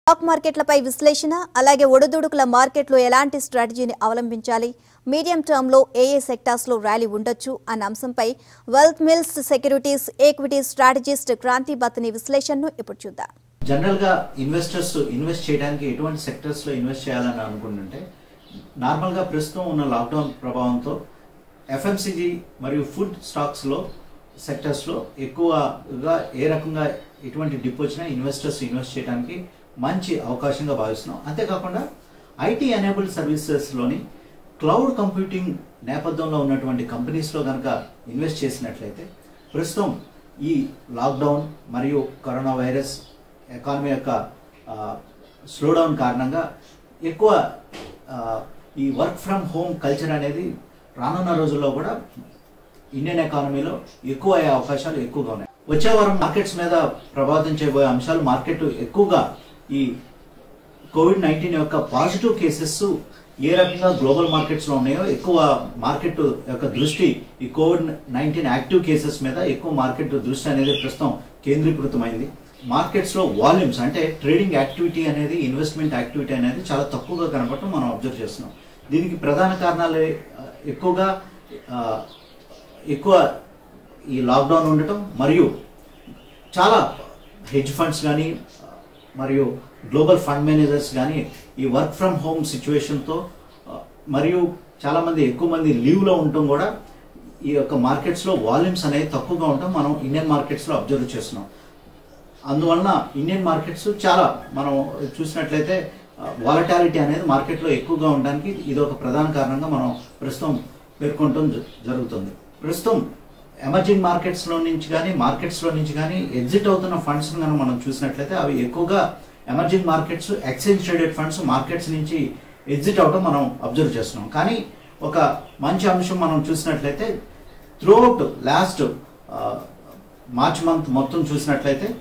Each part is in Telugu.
స్టాక్ మార్కెట్లపై విశ్లేషణ అలాగే ఒడిదుడుకుల మార్కెట్లో ఎలాంటి స్ట్రాటజీని అవలంబించాలి మీడియం టర్మ్లో ఏ ఏ సెక్టార్స్లో ర్యాలీ ఉండొచ్చు అన్న అంశంపై Wealth Mills Securities equity strategist Kranthi Bathni విశ్లేషణను ఇప్పుడు చూద్దాం జనరల్ గా ఇన్వెస్టర్స్ ఇన్వెస్ట్ చేయడానికి ఎటువంటి సెక్టర్స్ లో ఇన్వెస్ట్ చేయాలని అనుకుంటుంటే నార్మల్ గా ప్రస్తుతం ఉన్న లాక్డౌన్ ప్రభావంతో ఎఫ్ఎంసీజీ మరియు ఫుడ్ స్టాక్స్ లో సెక్టర్స్ లో ఎక్కువగా ఏ రకంగా ఎటువంటి డిప్ వచ్చినా ఇన్వెస్టర్స్ ఇన్వెస్ట్ చేయడానికి మంచి అవకాశంగా భావిస్తున్నాం అంతేకాకుండా ఐటీ ఎనేబుల్డ్ సర్వీసెస్ లోని క్లౌడ్ కంప్యూటింగ్ నేపథ్యంలో ఉన్నటువంటి కంపెనీస్ లో కనుక ఇన్వెస్ట్ చేసినట్లయితే ప్రస్తుతం ఈ లాక్డౌన్ మరియు కరోనా వైరస్ ఎకానమీ యొక్క స్లోడౌన్ కారణంగా ఎక్కువ ఆ, ఈ వర్క్ ఫ్రమ్ హోమ్ కల్చర్ అనేది రానున్న రోజుల్లో కూడా ఇండియన్ ఎకానమీలో ఎక్కువ అయ్యే అవకాశాలు ఎక్కువగా ఉన్నాయి వచ్చే వారం మార్కెట్స్ మీద ప్రభావితం చేయబోయే అంశాలు మార్కెట్ ఎక్కువగా ఈ కోవిడ్ నైన్టీన్ యొక్క పాజిటివ్ కేసెస్ ఏ రకంగా గ్లోబల్ మార్కెట్స్ లో ఉన్నాయో ఎక్కువ మార్కెట్ యొక్క దృష్టి ఈ కోవిడ్ నైన్టీన్ యాక్టివ్ కేసెస్ మీద ఎక్కువ మార్కెట్ దృష్టి అనేది ప్రస్తుతం కేంద్రీకృతమైంది మార్కెట్స్ లో వాల్యూమ్స్ అంటే ట్రేడింగ్ యాక్టివిటీ అనేది ఇన్వెస్ట్మెంట్ యాక్టివిటీ అనేది చాలా తక్కువగా కనపడటం మనం అబ్జర్వ్ చేస్తున్నాం దీనికి ప్రధాన కారణాలు ఆ, ఎక్కువగా ఆ, ఎక్కువ ఈ లాక్డౌన్ ఉండటం మరియు చాలా హెడ్జ్ ఫండ్స్ కానీ మరియు గ్లోబల్ ఫండ్ మేనేజర్స్ కానీ ఈ వర్క్ ఫ్రమ్ హోమ్ సిచ్యువేషన్తో మరియు చాలా మంది ఎక్కువ మంది లీవ్లో ఉండటం కూడా ఈ యొక్క మార్కెట్స్లో వాల్యూమ్స్ అనేది తక్కువగా ఉండటం మనం ఇండియన్ మార్కెట్స్లో అబ్జర్వ్ చేస్తున్నాం అందువలన ఇండియన్ మార్కెట్స్ చాలా మనం చూసినట్లయితే వాలటాలిటీ అనేది మార్కెట్లో ఎక్కువగా ఉండడానికి ఇది ఒక ప్రధాన కారణంగా మనం ప్రస్తుతం పేర్కొనడం జ- జరుగుతుంది ప్రస్తుతం ఎమర్జింగ్ మార్కెట్స్ లో నుంచి కానీ మార్కెట్స్ లో నుంచి కానీ ఎగ్జిట్ అవుతున్న ఫండ్స్ కనుక మనం చూసినట్లయితే అవి ఎక్కువగా emerging markets exchange traded funds markets నుంచి ఎగ్జిట్ అవడం మనం అబ్జర్వ్ చేస్తున్నాం కానీ ఒక మంచి అంశం మనం చూసినట్లయితే త్రూఅవుట్ లాస్ట్ మార్చ్ మంత్ మొత్తం చూసినట్లయితే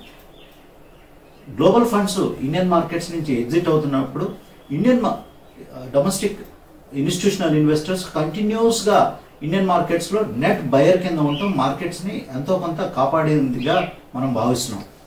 గ్లోబల్ ఫండ్స్ ఇండియన్ మార్కెట్స్ నుంచి ఎగ్జిట్ అవుతున్నప్పుడు Indian domestic institutional investors continues గా ఇండియన్ మార్కెట్స్ లో నెట్ బయర్ కింద ఉండటం మార్కెట్స్ ని ఎంతో కొంత కాపాడేదిగా మనం భావిస్తున్నాం